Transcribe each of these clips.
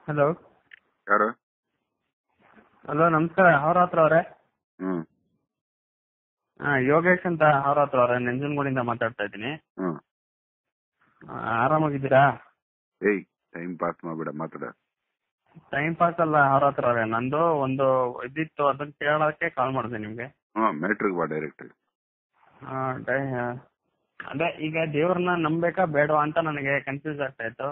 Hello ಯಾರು hello ನಮಸ್ಕಾರ ಹತ್ರ ಅವರೇ ಹ್ಮ್ ಹಾ ಯೋಗೇಶ್ ಅಂತ ಹತ್ರ ಅವರೇ ನಂಜನಗೂಡಿಂದ ಮಾತಾಡ್ತಾ ಇದ್ದೀನಿ ಹ್ಮ್ ಆ, ಆರಾಮಾಗಿದ್ದೀರಾ ಏಯ್ ಟೈಮ್ ಪಾಸ್ ಮಾಡ್ಬೇಡ ಮಾತಾಡ ಟೈಮ್ ಪಾಸ್ ಅಲ್ಲ ಹತ್ರ ಅವರೇ ನಂದು ಒಂದು ಇದಿತ್ತು ಅದನ್ನ ಕೇಳೋಕೆ ಕಾಲ್ ಮಾಡಿದೆ ನಿಮ್ಗೆ ಹಾ ಮ್ಯಾಟ್ರಿಗ್ ಬಾ ಡೈರೆಕ್ಟ್ ಆ, ಡೈ- ಅದೇ ಈಗ ದೇವ್ರನ್ನ ನಂಬೇಕಾ ಬೇಡವಾ ಅಂತ ನನಗೆ ಕನ್ಫ್ಯೂಸ್ ಆಗ್ತಾ ಇತ್ತು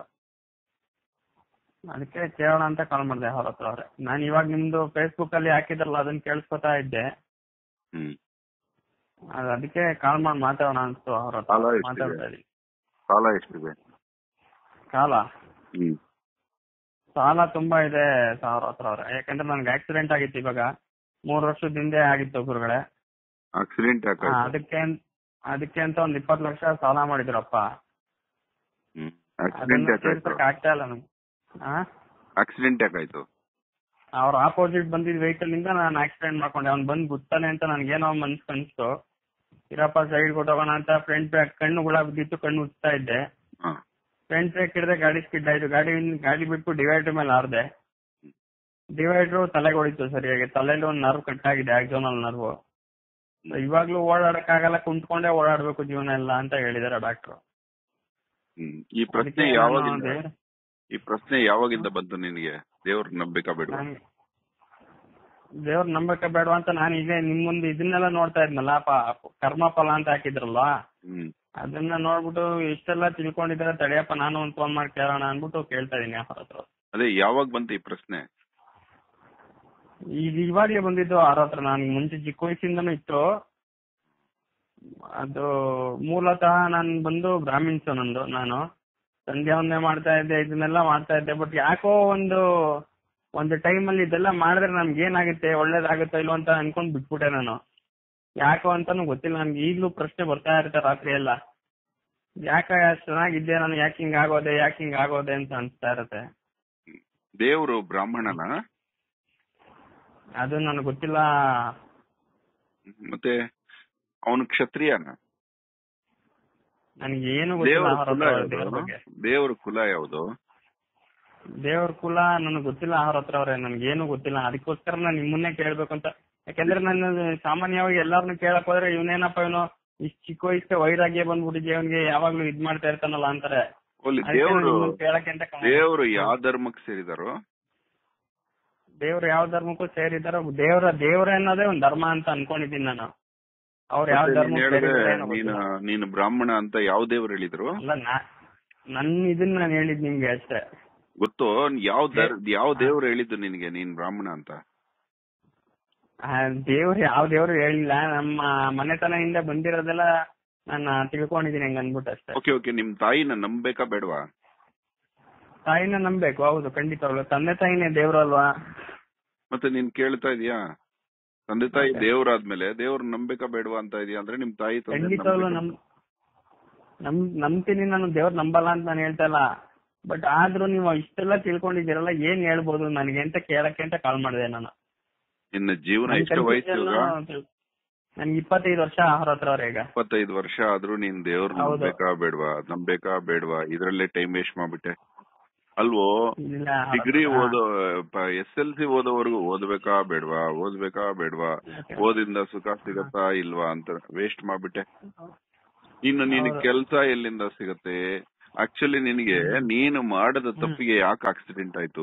ಅದಕ್ಕೆ ಕೇಳೋಣ ಅಂತ ಕಾಲ್ ಮಾಡಿದೆ ಹತ್ರ ಅವ್ರೆ ನಾನು ಇವಾಗ ನಿಮ್ದು ಫೇಸ್ಬುಕ್ ಅಲ್ಲಿ ಹಾಕಿದ್ರಲ್ಲ ಅದನ್ನ ಕೇಳಿಸ್ಕೊತಾ ಇದ್ದೆ ಹ್ಮ್ ಅದ್ ಅದಕ್ಕೆ ಕಾಲ್ ಮಾಡಿ ಮಾತಾಡೋಣ ಅನ್ಸ್ತು ಅವ್ರ ಹತ್ರ ಕಾಲ ಎಷ್ಟಿದೆ? ಮಾತಾಡ್ತಾ ಇದೀನಿ ಸಾಲ ಎಷ್ಟಿದೆ ಕಾಲ ಹ್ಮ್ ಸಾಲ ತುಂಬಾ ಇದೆ ಸಾವಿರ ಹತ್ರ ಅವ್ರೆ ಯಾಕಂದ್ರೆ ನನ್ಗೆ ಆಕ್ಸಿಡೆಂಟ್ ಆಗಿತ್ತು ಇವಾಗ ಮೂರ್ ವರ್ಷದ ಹಿಂದೆ ಆಗಿತ್ತು ಗುರುಗಳೇ ಆಕ್ಸಿಡೆಂಟ್ ಆ, ಯಾಕಾಯ್ತು ಅದಕ್ಕೆ ಅನ್- ಅದಕ್ಕೆ ಅಂತ ಒಂದ್ ಇಪ್ಪತ್ತು ಲಕ್ಷ ಸಾಲ ಮಾಡಿದ್ರಪ್ಪ ಹ್ಮ್ ಅದನ್ನ ಆಕ್ಸಿಡೆಂಟ್ ಯಾಕಾಯ್ತು ತೀರ್ಸಕ್ ಆಗ್ತಾ ಇಲ್ಲ ನಮ್ಗೆ ಆಕ್ಸಿಡೆಂಟ್ ಯಾಕಾಯ್ತು ಅವ್ರ ಆಪೋಸಿಟ್ ಬಂದಿದ್ ವೆಹಿಕಲ್ ನಿಂದ ನಾನು ಆಕ್ಸಿಡೆಂಟ್ ಮಾಡ್ಕೊಂಡೆ ಅವ್ನ್ ಬಂದ್ ಗುತ್ತಾನೆ ಅಂತ ನನ್ಗೇನೋ ಮನ್ಸ್ ಕನ್ಸ್ತು ಇರಪ್ಪ ಸೈಡ್ ಕೊಟ್ಟೋಗೋಣ ಅಂತ ಫ್ರಂಟ್ ಬ್ಯಾಕ್ ಕಣ್ಣು ಹುಳ ಬಿದ್ದಿತ್ತು ಕಣ್ಣು ಉಜ್ತಾ ಇದ್ದೆ ಹಾ ಫ್ರಂಟ್ ಬ್ರೇಕ್ ಹಿಡಿದ್ರೆ ಗಾಡಿ ಸ್ಕಿಡ್ ಆಯ್ತು ಗಾಡಿ ಗಾಡಿ ಬಿಟ್ಟು ಡಿವೈಡರ್ ಮೇಲೆ ಹಾರ್ದೆ ಡಿವೈಡರ್ ತಲೆಗೆ ಹೊಡಿತು ಸರಿಯಾಗಿ ತಲೆಯಲ್ಲಿ ಒಂದ್ ನರ್ವ್ ಕಟ್ ಆಗಿದೆ ಆಕ್ಸೋನಲ್ ನರ್ವ್ ಇವಾಗ್ಲೂ ಓಡಾಡಕ್ ಆಗಲ್ಲ ಕುಂತ್ಕೊಂಡೇ ಓಡಾಡ್ಬೇಕು ಜೀವನ ಎಲ್ಲ ಅಂತ ಹೇಳಿದಾರೆ ಡಾಕ್ಟರ್ ಹ್ಮ್ ಈ ಪ್ರಶ್ನೆ ಯಾವಾಗಿಂದ ಈ ಪ್ರಶ್ನೆ ಯಾವಾಗಿಂದ ಬಂತು ನಿನಗೆ ದೇವ್ರ ನಂಬೇಕಾ ಬೇಡ ದೇವ್ರ ನಂಬಕ ಬೇಡವಾ ಅಂತ ನಾನು ಈಗ ನಿಮ್ ಮುಂದೆ ಇದನ್ನೆಲ್ಲ ನೋಡ್ತಾ ಇದ್ನಲ್ಲ ಪ- ಕರ್ಮ ಫಲ ಅಂತ ಹಾಕಿದ್ರಲ್ವಾ ಹ್ಮ್ ಅದನ್ನ ನೋಡ್ಬಿಟ್ಟು ಇಷ್ಟೆಲ್ಲ ತಿಳ್ಕೊಂಡಿದ್ರೆ ತಡೆಯಪ್ಪ ನಾನು ಒಂದ್ ಫೋನ್ ಮಾಡಿ ಕೇಳೋಣ ಅನ್ಬಿಟ್ಟು ಕೇಳ್ತಾ ಇದೀನಿ ಅವ್ರ ಹತ್ರ ಅದೇ ಯಾವಾಗ ಬಂತು ಈ ಪ್ರಶ್ನೆ ಈಗ ಇವಾಗ್ಲೇ ಬಂದಿದ್ದು ಅವ್ರ ಹತ್ರ ನಾನು ಮುಂಚೆ ಚಿಕ್ಕ ವಯಸ್ಸಿಂದನೂ ಇತ್ತು ಅದು ಮೂಲತಃ ನಾನು ಬಂದು ಬ್ರಾಹ್ಮಿನ್ಸ್ ನಂದು ನಾನು ಸಂಧ್ಯಾ ಒಂದೇ ಮಾಡ್ತಾ ಇದ್ದೆ ಇದನ್ನೆಲ್ಲ ಮಾಡ್ತಾ ಇದ್ದೆ ಬಟ್ ಯಾಕೋ ಒಂದು ಒಂದು time ಅಲ್ಲಿ ಇದೆಲ್ಲ ಮಾಡಿದ್ರೆ ನಮ್ಗೆ ಏನಾಗುತ್ತೆ ಒಳ್ಳೇದಾಗುತ್ತೋ ಇಲ್ವೋ ಅಂತ ಅನ್ಕೊಂಡ್ ಬಿಟ್ಬಿಟ್ಟೆ ನಾನು ಯಾಕೋ ಅಂತಾನು ಗೊತ್ತಿಲ್ಲ ನನ್ಗೆ ಈಗ್ಲೂ ಪ್ರಶ್ನೆ ಬರ್ತಾ ಇರುತ್ತೆ ರಾತ್ರಿ ಎಲ್ಲ ಯಾಕ ಚೆನ್ನಾಗಿದ್ದೆ ನಾನು ಯಾಕೆ ಹಿಂಗ್ ಆಗೋದೆ ಯಾಕೆ ಹಿಂಗ್ ಆಗೋದೆ ಅಂತ ಅನ್ಸ್ತಾ ಇರತ್ತೆ ದೇವ್ರು ಬ್ರಾಹ್ಮಣನ ಅದು ನನಗೆ ಗೊತ್ತಿಲ್ಲ ಮತ್ತೆ ಅವನು ಕ್ಷತ್ರಿಯನ ನನಗೆ ಏನು ಗೊತ್ತಿಲ್ಲ ದೇವ್ರ ಅವ್ರ ಕುಲ ಹತ್ರ ದೇವ್ರ ಯಾವ್ದು ಬಗ್ಗೆ ದೇವ್ರ ಕುಲ ಯಾವ್ದು ದೇವ್ರ ಕುಲ ನನಗೆ ಗೊತ್ತಿಲ್ಲ ಅವ್ರ ಹತ್ರ ಅವ್ರೆ ನನ್ಗೇನು ಗೊತ್ತಿಲ್ಲ ಅದಕ್ಕೋಸ್ಕರ ನಾನು ನಿಮ್ಮನ್ನೇ ಕೇಳ್ಬೇಕು ಅಂತ ಯಾಕಂದ್ರೆ ನಾನು ಸಾಮಾನ್ಯವಾಗಿ ಎಲ್ಲಾರನ್ನು ಕೇಳಕ್ ಹೋದ್ರೆ ಇವನೇನಪ್ಪ ಇವನು ಇಷ್ಟ್ ಚಿಕ್ಕ ವಯಸ್ಸಿಗೆ ವೈರಾಗ್ಯ ಬಂದ್ಬಿಟ್ಟಿದ್ದೆ ಅವನಿಗೆ ಯಾವಾಗ್ಲೂ ಇದ್ ಮಾಡ್ತಾ ಇರ್ತಾನಲ್ಲ ಅಂತಾರೆ ಅಲ್ಲಿ ಅದಕ್ಕೆ ನಾನು ದೇವ್ರು ನಿಮ್ಮನ್ನ ಕೇಳಕ್ಕೆ ಅಂತ call ದೇವ್ರು ಮಾಡಿದ್ದು. ಯಾವ ಧರ್ಮಕ್ಕೆ ಸೇರಿದಾರೋ ದೇವ್ರು ಯಾವ ಧರ್ಮಕ್ಕೂ ಸೇರಿದಾರೋ ದೇವ್ರ ದೇವ್ರ ಅನ್ನೋದೇ ಒಂದ್ ಧರ್ಮ ಅಂತ ಅನ್ಕೊಂಡಿದ್ದೀನಿ ನಾನು ಅವ್ರು ಯಾವ ಮತ್ತೆ ನೀನ್ ಧರ್ಮಕ್ಕೆ ಹೇಳಿದ್ರೆ ಸೇರಿದಾರೆ ಏನೋ ನೀನು ಗೊತ್ತಿಲ್ಲ. ನೀನು ಬ್ರಾಹ್ಮಣ ಅಂತ ಯಾವ ದೇವ್ರು ಹೇಳಿದ್ರು ಅಲ್ಲ ನಾ ನನ್ ಇದನ್ನ ನಾನು ಹೇಳಿದ್ ನಿಮ್ಗೆ ಅಷ್ಟೇ ಗೊತ್ತು ಯಾವ ದರ್ ಯಾವ ದೇವ್ರು ಹೇಳಿದ್ದು ನಿನಗೆ ನೀನ್ ಬ್ರಾಹ್ಮಣ ಅಂತ ಆ, ದೇವ್ರು ಯಾವ ದೇವ್ರು ಹೇಳಿಲ್ಲ ನಮ್ಮ ಮನೆತನದಿಂದ ಬಂದಿರೋದೆಲ್ಲ ನಾನು ತಿಳ್ಕೊಂಡಿದೀನಿ ಹಂಗ ಅನ್ಬಿಟ್ಟು ಅಷ್ಟೇ ಓಕೆ ಓಕೆ ನಿಮ್ ತಾಯಿನ ನಂಬೇಕಾ ಬೇಡವಾ ತಾಯಿನ ನಂಬೇಕು ಹೌದು ಖಂಡಿತವಾಗ್ಲು ತಂದೆ ತಾಯಿನೇ ದೇವ್ರಲ್ವಾ ಮತ್ತೆ ನೀನ್ ಕೇಳ್ತಾ ಇದೀಯಾ ತಂದೆ ತಾಯಿ ದೇವ್ರಾದ್ಮೇಲೆ ದೇವ್ರ ನಂಬೇಕಾ ಬೇಡವಾ ಅಂತ ಇದೀಯಾ ಅಂದ್ರೆ ನಿಮ್ ತಾಯಿ ತಂದೆ ಖಂಡಿತವಾಗ್ಲು ನಮ್ ನಮ್ ನಂಬ್ತೀನಿ ನಾನು ದೇವ್ರ ನಂಬಲ್ಲ ಅಂತ ನಾನು ಹೇಳ್ತಾ ಇಲ್ಲ ಬಟ್ ಆದ್ರೂ ನೀವು ಇಷ್ಟೆಲ್ಲ ತಿಳ್ಕೊಂಡಿದ್ದೀರಲ್ಲ ಏನ್ ಹೇಳ್ಬೋದು ನನಗೆ ಅಂತ ಕೇಳಕ್ಕೆ ಅಂತ ಕಾಲ್ ಮಾಡಿದೆ ನಾನು ನಿನ್ನ ಜೀವನ ನನ್ ಎಷ್ಟು ವಯಸ್ಸು ಇವಾಗ confusion ನನ್ಗೆ ಇಪ್ಪತ್ತೈದು ವರ್ಷ ಅವ್ರ ಹತ್ರ ಅವ್ರೆ ಈಗ ಇಪ್ಪತ್ತೈದು ವರ್ಷ ಆದ್ರೂ ನೀನ್ ದೇವ್ರ ಹೌದು. ನಂಬೇಕಾ ಬೇಡವಾ ನಂಬೇಕಾ ಬೇಡವಾ ಇದ್ರಲ್ಲೇ ಟೈಮ್ ವೇಸ್ಟ್ ಮಾಡ್ಬಿಟ್ಟೆ ಅಲ್ವೋ ಇಲ್ಲ ಅವ್ರ ಡಿಗ್ರಿ ಹತ್ರ. ಓದೋ ಎಸ್ ಎಲ್ ಸಿ ಓದೋವರೆಗೂ ಓದ್ಬೇಕಾ ಬೇಡವಾ ಓದ್ಬೇಕಾ ಬೇಡವಾ Okay. ಓದಿಂದ ಸುಖ ಸಿಗತ್ತಾ ಇಲ್ವಾ ಅಂತ ವೇಸ್ಟ್ ಮಾಡ್ಬಿಟ್ಟೆ ಇನ್ನು ನಿನ್ ಹೌದು. ಕೆಲ್ಸ ಎಲ್ಲಿಂದ ಸಿಗತ್ತೆ ಆಕ್ಚುಲಿ ನಿನಗೆ ನೀನು ಮಾಡದ ತಪ್ಪಿಗೆ ಯಾಕೆ ಆಕ್ಸಿಡೆಂಟ್ ಆಯ್ತು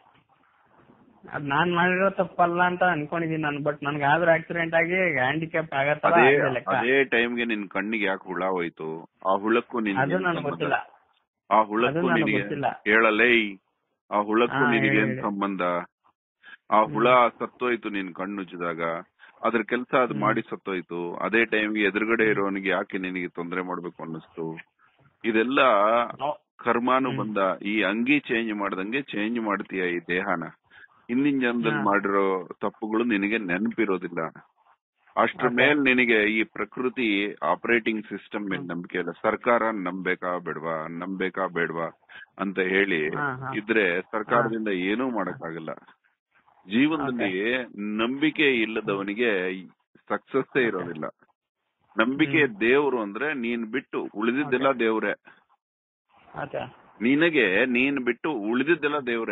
ಅದ್ ನಾನ್ ಮಾಡಿರೋ ತಪ್ಪಲ್ಲ ಅಂತ ಅನ್ಕೊಂಡಿದೀನಿ ನಾನು ಬಟ್ ನನ್ಗೆ ಆದ್ರೂ ಆಕ್ಸಿಡೆಂಟ್ ಆಗಿ ಹ್ಯಾಂಡಿಕ್ಯಾಪ್ ಆಗತ್ತಲ್ಲ ಅದೇ ಅದೇ ಲೆಕ್ಕ ಅದೇ ಟೈಮ್ಗೆ ನಿನ್ ಕಣ್ಣಿಗೆ ಯಾಕೆ ಹುಳ ಹೋಯ್ತು ಆ ಹುಳಕ್ಕೂ ಅದು ನಿನ್ಗೆ ನನಗೆ ಗೊತ್ತಿಲ್ಲ ಆ ಅದು ಹುಳಕ್ಕೂ ನನಗೆ ನಿನಗೆ ಗೊತ್ತಿಲ್ಲ ಹೇಳಲೇ ಆ ಹುಳಕ್ಕೂ ಹಾ, ನಿನಗೆ ಏನ್ ಹೇಳಿ. ಸಂಬಂಧ ಆ ಹುಳ ಸತ್ತೋಯ್ತು ನಿನ್ ಕಣ್ಣುಜ್ಜಿದಾಗ ಅದ್ರ ಕೆಲಸ ಅದು ಹ್ಮ್. ಮಾಡಿ ಸತ್ತೋಯ್ತು ಅದೇ ಟೈಮ್ಗೆ ಎದುರುಗಡೆ ಇರೋನಿಗೆ ಯಾಕೆ ನಿನಗೆ ತೊಂದರೆ ಮಾಡ್ಬೇಕು ಅನ್ನಿಸ್ತು ಇದೆಲ್ಲ ನೋ- ಕರ್ಮಾನು ಹ್ಮ್. ಬಂದ ಈ ಅಂಗಿ ಚೇಂಜ್ ಮಾಡ್ದಂಗೆ ಚೇಂಜ್ ಮಾಡ್ತೀಯ ಈ ದೇಹನ ಹಿಂದಿನ ಜನ್ಮದಲ್ಲಿ ಹಾ. ಮಾಡಿರೋ ತಪ್ಪುಗಳು ನಿನಗೆ ನೆನಪಿರೋದಿಲ್ಲ ಅಷ್ಟ್ರ Okay. ಮೇಲ್ ನಿನಗೆ ಈ ಪ್ರಕೃತಿ ಆಪರೇಟಿಂಗ್ ಸಿಸ್ಟಮ್ ಮೇಲೆ ನಂಬಿಕೆ ಇಲ್ಲ ಸರ್ಕಾರ ನಂಬೇಕಾ ಬೇಡವಾ ನಂಬೇಕಾ ಬೇಡವಾ ಅಂತ ಹೇಳಿ ಹಾ, ಹಾ. ಇದ್ರೆ ಸರ್ಕಾರದಿಂದ ಏನೂ ಮಾಡಕ್ಕಾಗಲ್ಲ ಜೀವನದಲ್ಲಿ ನಂಬಿಕೆ ಇಲ್ಲದವನಿಗೆ ಸಕ್ಸಸ್ಸೇ ಇರೋದಿಲ್ಲ ನಂಬಿಕೆ ಹ್ಮ್. ದೇವ್ರು ಅಂದ್ರೆ ನೀನ್ ಬಿಟ್ಟು ಉಳಿದಿದ್ದೆಲ್ಲ ದೇವ್ರೆ ಓಕೆ ನಿನಗೆ ನೀನ್ ಬಿಟ್ಟು ಉಳಿದಿದ್ದೆಲ್ಲ ದೇವ್ರೆ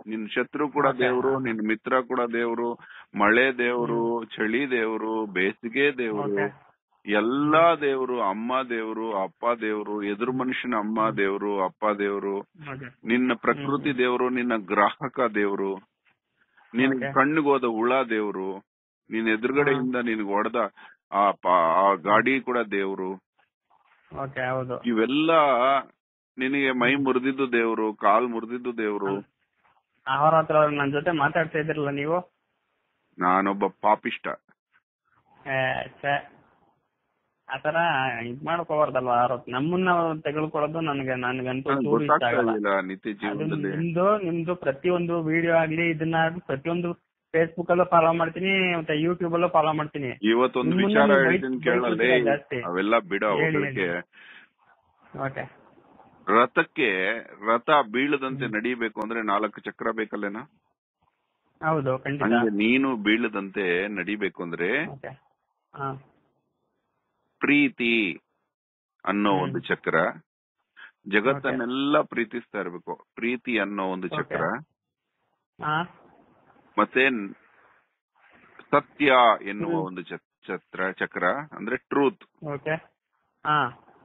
ನಿನ್ ಶತ್ರು ಕೂಡ Okay. ದೇವ್ರು ನಿನ್ ಮಿತ್ರ ಕೂಡ ದೇವ್ರು ಮಳೆ ದೇವ್ರು ಚಳಿ ದೇವ್ರು ಬೇಸಿಗೆ ದೇವ್ರು Okay. ಎಲ್ಲಾ ದೇವ್ರು ಅಮ್ಮ ದೇವ್ರು ಅಪ್ಪ ದೇವ್ರು ಎದುರು ಮನುಷ್ಯನ ಅಮ್ಮ ದೇವ್ರು ಅಪ್ಪ ದೇವ್ರು Okay. ನಿನ್ನ ಪ್ರಕೃತಿ ದೇವ್ರು ನಿನ್ನ ಗ್ರಾಹಕ ದೇವ್ರು ನಿನ್ Okay. ಕಣ್ಣಿಗೋದ ಹುಳ ದೇವ್ರು ನಿನ್ ಎದುರುಗಡೆಯಿಂದ ನಿನ್ಗೆ ಹೊಡೆದ ಆ ಪ- ಆ ಗಾಡಿ ಕೂಡ ದೇವ್ರು ಓಕೆ ಹೌದು ಇವೆಲ್ಲ ನಿನಗೆ ಮೈ ಮುರಿದಿದ್ದು ದೇವ್ರು ಕಾಲ್ ಮುರಿದಿದ್ದು ದೇವ್ರು ಅವ್ರ ಹತ್ರ ನನ್ ಜೊತೆ ಮಾತಾಡ್ತಾ ಇದ್ರಲ್ಲ ನೀವು ನಾನೊಬ್ಬ ಪಾಪಿಷ್ಟ ಏ, ಛೆ. ಆತರ ಇದ್ ಮಾಡ್ಕೋಬಾರ್ದಲ್ವಾ ಆರೋಪ ನಮ್ಮನ್ನ ತೆಗೆದುಕೊಳ್ಳೋದು ನನ್ಗೆ ನನ್ಗಂತೂ ನಂಗ್ ಚೂರು ಇಷ್ಟ ಗೊತ್ತಾಗ್ತಾ ಆಗಲ್ಲ ಇಲ್ಲ ನಿತ್ಯ ಅದು ಜೀವನದಲ್ಲಿ ನಿಮ್ದು ನಿಮ್ದು ಪ್ರತಿಯೊಂದು ವಿಡಿಯೋ ಆಗ್ಲಿ ಇದನ್ನ ಪ್ರತಿಯೊಂದು ಫೇಸ್ಬುಕ್ ಅಲ್ಲೂ ಫಾಲೋ ಮಾಡ್ತೀನಿ ಮತ್ತೆ ಯೂಟ್ಯೂಬ್ ಅಲ್ಲೂ ಫಾಲೋ ಮಾಡ್ತೀನಿ ಇವತ್ತೊಂದು ನಿಮ್ಮನ್ನ ವಿಚಾರ ನೀವು ಹೇಳ್ತೀನಿ ಬೈಕ್- ಕೇಳಲೇ ಬೈಕ್ಬಿಟ್ಟಿರ ಜಾಸ್ತಿ. ಅವೆಲ್ಲ ಬಿಡ ಹೇಳಿ, ಹೋಗಲಿಕ್ಕೆ ಓಕೆ ರಥಕ್ಕೆ ರಥ ಬೀಳದಂತೆ ನಡಿಬೇಕು ಅಂದ್ರೆ ನಾಲ್ಕು ಚಕ್ರ ಬೇಕಲ್ಲೇನ ಹೌದು ಖಂಡಿತ ಹಂಗೆ ನೀನು ಬೀಳದಂತೆ ನಡಿಬೇಕು ಅಂದ್ರೆ ಓಕೆ ಹಾ ಪ್ರೀತಿ ಅನ್ನೋ ಹ್ಮ್. ಒಂದು ಚಕ್ರ ಜಗತ್ತನ್ನೆಲ್ಲ ಪ್ರೀತಿಸ್ತಾ ಇರ್ಬೇಕು ಪ್ರೀತಿ ಅನ್ನೋ ಒಂದು Okay. ಚಕ್ರ ಹಾ ಮತ್ತೆ ನ್- ಸತ್ಯ ಎನ್ನುವ ಹ್ಮ್. ಒಂದು ಚ- ಚಕ್ರ ಚಕ್ರ ಅಂದ್ರೆ ಟ್ರೂತ್ ಓಕೆ ಹಾ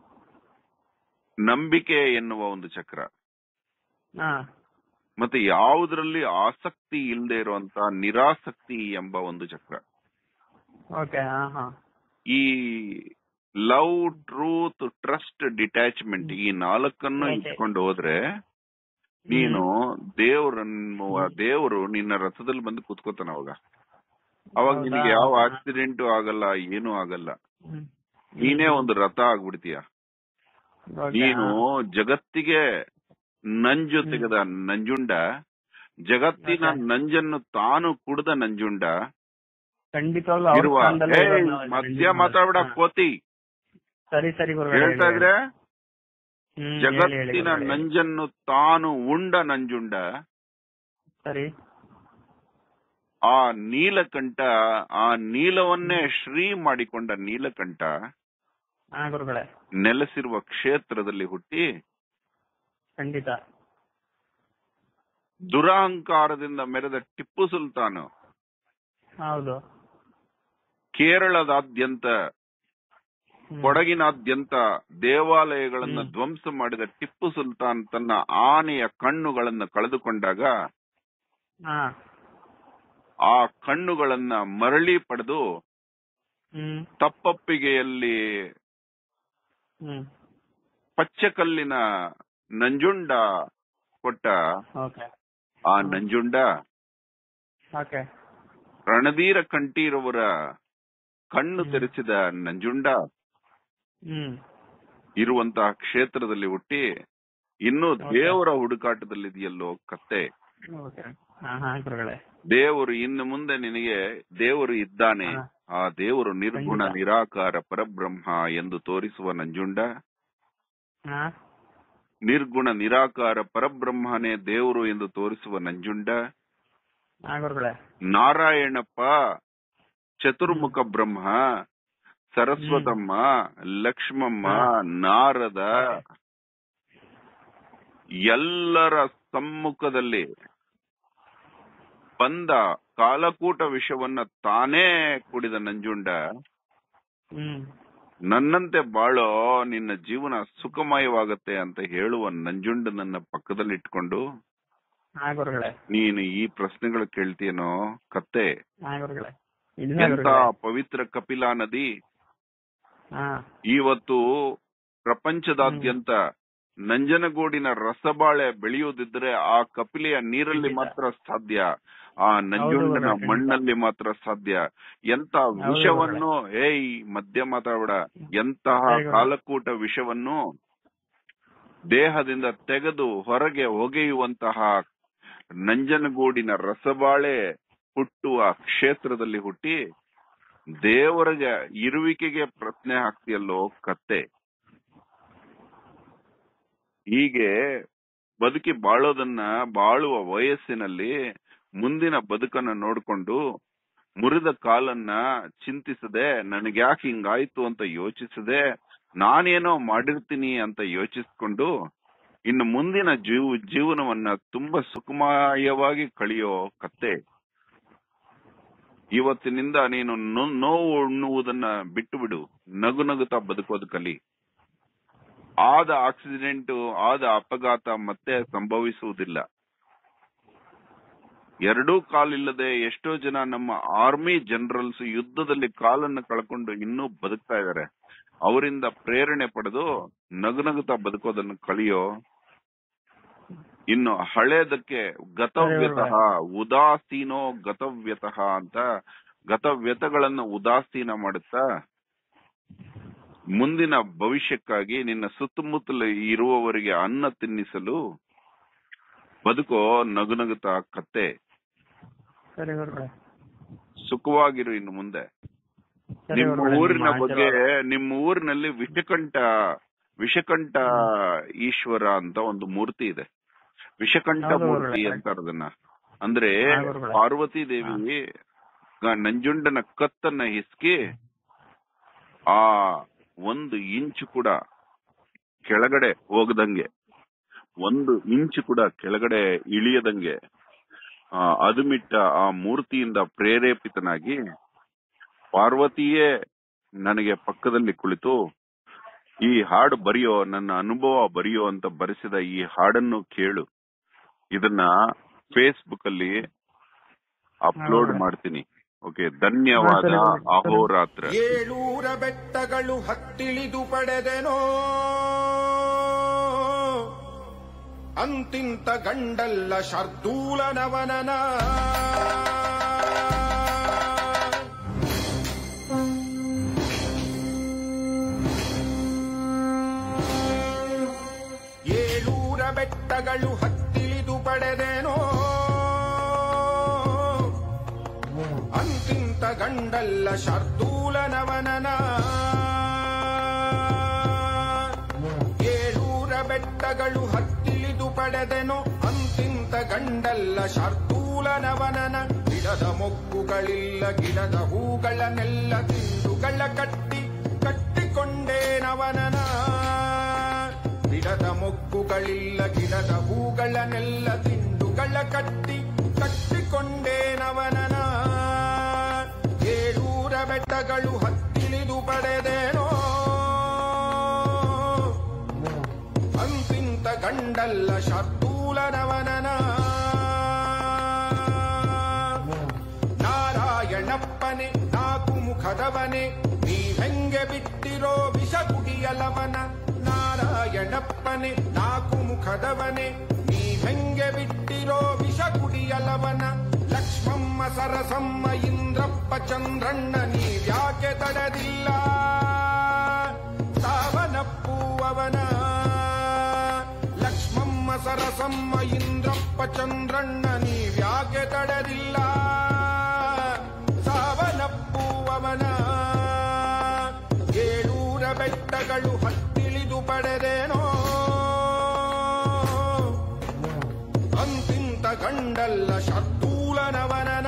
ನಂಬಿಕೆ ಎನ್ನುವ ಒಂದು ಚಕ್ರ ಹಾ ಮತ್ತೆ ಯಾವುದರಲ್ಲಿ ಆಸಕ್ತಿ ಇಲ್ಲದೆ ಇರುವಂತ ನಿರಾಸಕ್ತಿ ಎಂಬ ಒಂದು ಚಕ್ರ ಓಕೆ ಹಾ ಹಾ ಈ ಲವ್ ಟ್ರೂತ್ ಟ್ರಸ್ಟ್ ಡಿಟ್ಯಾಚ್ಮೆಂಟ್ ಈ ನಾಲ್ಕನ್ನು Okay. ಇಟ್ಕೊಂಡು ಹೋದ್ರೆ ನೀನು ದೇವ್ರನ್ನು ದೇವರು ನಿನ್ನ ರಥದಲ್ಲಿ ಬಂದು ಕುತ್ಕೋತಾನ ಅವಾಗ ಅವಾಗ ಹೌದಾ? ನಿನಗೆ ಯಾವ ಆಕ್ಸಿಡೆಂಟು ಆಗಲ್ಲ ಏನೂ ಆಗಲ್ಲ ಹ್ಮ್. ನೀನೇ ಒಂದು ರಥ ಆಗ್ಬಿಡ್ತೀಯ Okay, ನೀನು ಹಾ. ಜಗತ್ತಿಗೆ ನಂಜು ಹ್ಮ್. ತೆಗೆದ ನಂಜುಂಡ ಜಗತ್ತಿನ Okay. ನಂಜನ್ನು ತಾನು ಕುಡ್ದ ನಂಜುಂಡ ಖಂಡಿತವಾಗ್ಲೂ ಅವ್ರ ಇರುವ ಸ್ಥಾನದಲ್ಲೇ ಏಯ್, ಇರೋದು ನಾವು ಮಧ್ಯ ಖಂಡಿತ. ಮಾತಾಡ ಹಾ. ಕೋತಿ ಸರಿ ಸರಿ ಗುರುಗಳೇ ಹೇಳ್ತಾ ಹೇಳಿ, ಇದ್ರೆ ಹ್ಮ್, ಹೇಳಿ, ಹೇಳಿ ಜಗತ್ತಿನ ಗುರುಗಳೇ. ನಂಜನ್ನು ತಾನು ಉಂಡ ನಂಜುಂಡ ಸರಿ ಆ ನೀಲಕಂಠ ಆ ನೀಲವನ್ನೇ ಶ್ರೀ ಮಾಡಿಕೊಂಡ ನೀಲಕಂಠ ಹಾ ಗುರುಗಳೇ ನೆಲೆಸಿರುವ ಕ್ಷೇತ್ರದಲ್ಲಿ ಹುಟ್ಟಿ ಖಂಡಿತ ದುರಹಂಕಾರದಿಂದ ಮೆರೆದ ಟಿಪ್ಪು ಸುಲ್ತಾನ್ ಹೌದು ಕೇರಳದಾದ್ಯಂತ ಹ್ಮ್. ಕೊಡಗಿನಾದ್ಯಂತ ದೇವಾಲಯಗಳನ್ನ ಹ್ಮ್. ಧ್ವಂಸ ಮಾಡಿದ ಟಿಪ್ಪು ಸುಲ್ತಾನ್ ತನ್ನ ಆನೆಯ ಕಣ್ಣುಗಳನ್ನು ಕಳೆದುಕೊಂಡಾಗ ಹಾ ಆ ಕಣ್ಣುಗಳನ್ನ ಮರಳಿ ಪಡೆದು ಹ್ಮ್ ತಪ್ಪಪ್ಪಿಗೆಯಲ್ಲಿ ಹ್ಮ್ ಪಚ್ಚಕಲ್ಲಿನ ನಂಜುಂಡ ಕೊಟ್ಟ ಓಕೆ ಆ ಹ್ಮ್. ನಂಜುಂಡ ಓಕೆ ರಣಧೀರ ಕಂಠೀರವರ ಕಣ್ಣು ಹ್ಮ್. ತೆರೆಸಿದ ನಂಜುಂಡ ಹ್ಮ್ ಇರುವಂತಹ ಕ್ಷೇತ್ರದಲ್ಲಿ ಹುಟ್ಟಿ ಇನ್ನು Okay. ದೇವರ ಹುಡುಕಾಟದಲ್ಲಿದೆಯಲ್ಲೋ ಕತ್ತೆ ಓಕೆ ಹಾ ಹಾ ಗುರುಗಳೇ ದೇವರು ಇನ್ನು ಮುಂದೆ ನಿನಗೆ ದೇವರು ಇದ್ದಾನೆ ಹಾ. ಆ ದೇವರು ನಿರ್ಗುಣ ಖಂಡಿತ. ನಿರಾಕಾರ ಪರಬ್ರಹ್ಮ ಎಂದು ತೋರಿಸುವ ನಂಜುಂಡ ಹಾ ನಿರ್ಗುಣ ನಿರಾಕಾರ ಪರಬ್ರಹ್ಮನೇ ದೇವರು ಎಂದು ತೋರಿಸುವ ನಂಜುಂಡ ಹಾ ಗುರುಗಳೇ ನಾರಾಯಣಪ್ಪ ಚತುರ್ಮುಖ ಬ್ರಹ್ಮ ಸರಸ್ವತಮ್ಮ ಲಕ್ಷ್ಮಮ್ಮ ನಾರದ ಎಲ್ಲರ ಸಮ್ಮುಖದಲ್ಲಿ ಬಂದ ಕಾಲಕೂಟ ವಿಷವನ್ನ ತಾನೇ ಕುಡಿದ ನಂಜುಂಡ ಹ್ಮ್ ನನ್ನಂತೆ ಬಾಳೋ ನಿನ್ನ ಜೀವನ ಸುಖಮಯವಾಗತ್ತೆ ಅಂತ ಹೇಳುವ ನಂಜುಂಡ ನನ್ನ ಪಕ್ಕದಲ್ಲಿ ಇಟ್ಕೊಂಡು ಹಾ ಗುರುಗಳೇ ನೀನು ಈ ಪ್ರಶ್ನೆಗಳು ಕೇಳ್ತೀಯನೋ ಕತ್ತೆ ಹಾ ಗುರುಗಳೇ ಇಲ್ಲ ಎಂತ ಗುರುಗಳೇ ಪವಿತ್ರ ಕಪಿಲಾ ನದಿ ಹಾ ಇವತ್ತು ಪ್ರಪಂಚದಾದ್ಯಂತ ನಂಜನಗೂಡಿನ ರಸಬಾಳೆ ಬೆಳೆಯುವುದಿದ್ರೆ ಆ ಕಪಿಲೆಯ ನೀರಲ್ಲಿ ಖಂಡಿತ. ಮಾತ್ರ ಸಾಧ್ಯ ಆ ನಂಜುಂಡನ ಖಂಡಿತ. ಮಣ್ಣಲ್ಲಿ ಮಾತ್ರ ಸಾಧ್ಯ ಎಂತ ಹೌದು ವಿಷವನ್ನು ಏಯ್ ಮಧ್ಯ ಮಾತಾಡ ಎಂತಹ ಹೇಗೆ? ಕಾಲಕೂಟ ವಿಷವನ್ನು ದೇಹದಿಂದ ತೆಗೆದು ಹೊರಗೆ ಒಗೆಯುವಂತಹ ನಂಜನಗೂಡಿನ ರಸಬಾಳೆ ಹುಟ್ಟುವ ಕ್ಷೇತ್ರದಲ್ಲಿ ಹುಟ್ಟಿ ದೇವರಿಗೆ ಇರುವಿಕೆಗೆ ಪ್ರಶ್ನೆ ಹಾಕ್ತಿಯಲ್ಲೋ ಕತ್ತೆ ಹೀಗೆ ಬದುಕಿ ಬಾಳೋದನ್ನ ಬಾಳುವ ವಯಸ್ಸಿನಲ್ಲಿ ಮುಂದಿನ ಬದುಕನ್ನ ನೋಡ್ಕೊಂಡು ಮುರಿದ ಕಾಲನ್ನ ಚಿಂತಿಸದೆ ನನಗ್ಯಾಕೆ ಹಿಂಗಾಯ್ತು ಅಂತ ಯೋಚಿಸದೆ ನಾನೇನೋ ಮಾಡಿರ್ತೀನಿ ಅಂತ ಯೋಚಿಸ್ಕೊಂಡು ಇನ್ನು ಮುಂದಿನ ಜೀವ ಜೀವನವನ್ನ ತುಂಬಾ ಸುಖಮಯವಾಗಿ ಕಳೆಯೋ ಕತ್ತೆ ಇವತ್ತಿನಿಂದ ನೀನು ನೋ- ನೋವು ಉಣ್ಣುವುದನ್ನ ಬಿಟ್ಟು ಬಿಡು ನಗು ನಗುತ್ತಾ ಬದುಕೋದು ಕಲಿ ಆದ ಆಕ್ಸಿಡೆಂಟ್ ಆದ ಅಪಘಾತ ಮತ್ತೆ ಸಂಭವಿಸುವುದಿಲ್ಲ ಎರಡೂ ಕಾಲಿಲ್ಲದೆ ಎಷ್ಟೋ ಜನ ನಮ್ಮ ಆರ್ಮಿ ಜನರಲ್ಸ್ ಯುದ್ಧದಲ್ಲಿ ಕಾಲನ್ನು ಕಳ್ಕೊಂಡು ಇನ್ನೂ ಬದುಕ್ತಾ ಇದ್ದಾರೆ ಅವರಿಂದ ಪ್ರೇರಣೆ ಪಡೆದು ನಗುನಗುತ್ತಾ ಬದುಕೋದನ್ನು ಕಲಿಯೋ ಇನ್ನು ಹಳೇದಕ್ಕೆ ಗತವ್ಯತಃ ಉದಾಸೀನೋ ಗತವ್ಯತಃ ಅಂತ ಗತವ್ಯತಗಳನ್ನ ಉದಾಸೀನ ಮಾಡುತ್ತಾ ಮುಂದಿನ ಭವಿಷ್ಯಕ್ಕಾಗಿ ನಿನ್ನ ಸುತ್ತಮುತ್ತಲು ಇರುವವರಿಗೆ ಅನ್ನ ತಿನ್ನಿಸಲು ಬದುಕೋ ನಗುನಗುತ್ತಾ ಕತ್ತೆ ಸರಿ ಗುರುಗಳೇ ಸುಖವಾಗಿರು ಇನ್ನು ಮುಂದೆ ಸರಿ ನಿಮ್ಮ ಗುರುಗಳೇ, ಊರಿನ ನಿಮ್ಮ ಬಗ್ಗೆ ಆಶೀರ್ವಾದ. ನಿಮ್ಮ ಊರಿನಲ್ಲಿ ವಿಷಕಂಠ ವಿಷಕಂಠ ಈಶ್ವರ ಅಂತ ಒಂದು ಮೂರ್ತಿ ಇದೆ ವಿಷಕಂಠ ಹೌದು ಮೂರ್ತಿ ಗುರುಗಳೇ. ಅಂತಾರ ಅದನ್ನ ಅಂದ್ರೆ ಹಾ ಗುರುಗಳೇ. ಪಾರ್ವತಿ ದೇವಿ ಗ- ನಂಜುಂಡನ ಕತ್ತನ್ನ ಹಿಸ್ಕಿ ಆ ಒಂದು ಇಂಚು ಕೂಡ ಕೆಳಗಡೆ ಹೋಗದಂಗೆ ಒಂದು ಇಂಚು ಕೂಡ ಕೆಳಗಡೆ ಇಳಿಯದಂಗೆ ಆ ಅದುಮಿಟ್ಟ ಆ ಮೂರ್ತಿಯಿಂದ ಪ್ರೇರೇಪಿತನಾಗಿ ಪಾರ್ವತಿಯೇ ನನಗೆ ಪಕ್ಕದಲ್ಲಿ ಕುಳಿತು ಈ ಹಾಡು ಬರೆಯೋ ನನ್ನ ಅನುಭವ ಬರೆಯೋ ಅಂತ ಬರೆಸಿದ ಈ ಹಾಡನ್ನು ಕೇಳು ಇದನ್ನ ಫೇಸ್ಬುಕ್ ಅಲ್ಲಿ ಅಪ್ಲೋಡ್ ಹೌದಾ? ಮಾಡ್ತೀನಿ ಓಕೆ ಧನ್ಯವಾದ ಹಾ, ಸರಿ, ಸರಿ. ಅಹೋರಾತ್ರ ಏಳೂರ ಬೆಟ್ಟಗಳು ಹತ್ತಿಳಿದು ಪಡೆದೆನೋ ಅಂತಿಂತ ಗಂಡಲ್ಲ ಶಾರ್ದೂಲನವನನ ಏಳೂರ ಬೆಟ್ಟಗಳು ಹತ್ತಿಳಿದು ಪಡೆದೆನೋ ಅಂತಿಂತ ಗಂಡಲ್ಲ ಶಾರ್ದೂಲನವನನ ಏಳೂರ ಬೆಟ್ಟಗಳು ಹತ್ತಿಳಿದು ಪಡೆದೆನು ಅಂತಿಂತ ಗಂಡಲ್ಲ ಶಾರ್ದೂಲನವನನ ಗಿಡದ ಮೊಗ್ಗುಗಳಿಲ್ಲ ಗಿಡದ ಹೂಗಳನ್ನೆಲ್ಲ ತಿಂಡುಗಳ ಕಟ್ಟಿ ಕಟ್ಟಿಕೊಂಡೇನವನನ ಗಿಡದ ಮೊಗ್ಗುಗಳಿಲ್ಲ ಗಿಡದ ಹೂಗಳನ್ನೆಲ್ಲ ತಿಂಡುಗಳ ಕಟ್ಟಿ ಕಟ್ಟಿಕೊಂಡೇನವನನ ಏಳೂರ ಬೆಟ್ಟಗಳು ಹತ್ತಿಳಿದು ಪಡೆದೇನೋ ಅಂತಿಂತ ಗಂಡಲ್ಲ ಶಾರ್ದೂಲನವನನ ನಾರಾಯಣಪ್ಪನೆ ನಾಲ್ಕು ಮುಖದವನೆ ನೀವೆಂಗೆ ಬಿಟ್ಟಿರೋ ವಿಷ ಕುಡಿಯಲವನ ನಾರಾಯಣಪ್ಪನೆ ನಾಲ್ಕು ಮುಖದವನೆ ನೀವೆಂಗೆ ಬಿಟ್ಟಿರೋ ವಿಷ ಕುಡಿಯಲವನ ಲಕ್ಷ್ಮಮ್ಮ ಸರಸಮ್ಮ ಇಂದ್ರಪ್ಪ ಚಂದ್ರಣ್ಣ ನೀವ್ಯಾಕೆ ತಡದಿಲ್ಲ ಸಾವನಪ್ಪುವವನ ಲಕ್ಷ್ಮಮ್ಮ ಸರಸಮ್ಮ ಇಂದ್ರಪ್ಪ ಚಂದ್ರಣ್ಣ ನೀವ್ಯಾಕೆ ತಡದಿಲ್ಲ ಸಾವನಪ್ಪುವವನ ಏಳೂರ ಬೆಟ್ಟಗಳು ಹತ್ತಿಳಿದು ಪಡೆದೇನೋ ಅಂತಿಂತ ಗಂಡಲ್ಲ ಶರ್ತೂಲನವನನ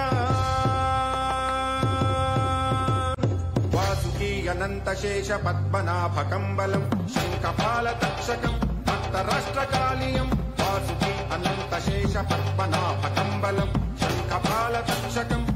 ವಾಸುಕೀಯನಂತ ಶೇಷ ಪದ್ಮನಾಭ ಕಂಬಲಂ ಶಂಖಪಾಲ ತಕ್ಷಕಂ ಭಕ್ತ ರಾಷ್ಟ್ರಕಾಲಿಯಂ ವಾಸುಕಿ ಅನಂತ ಶೇಷ ಪದ್ಮನಾಭ ಕಂಬಲಂ ಶಂಖಪಾಲ ತಕ್ಷಕಂ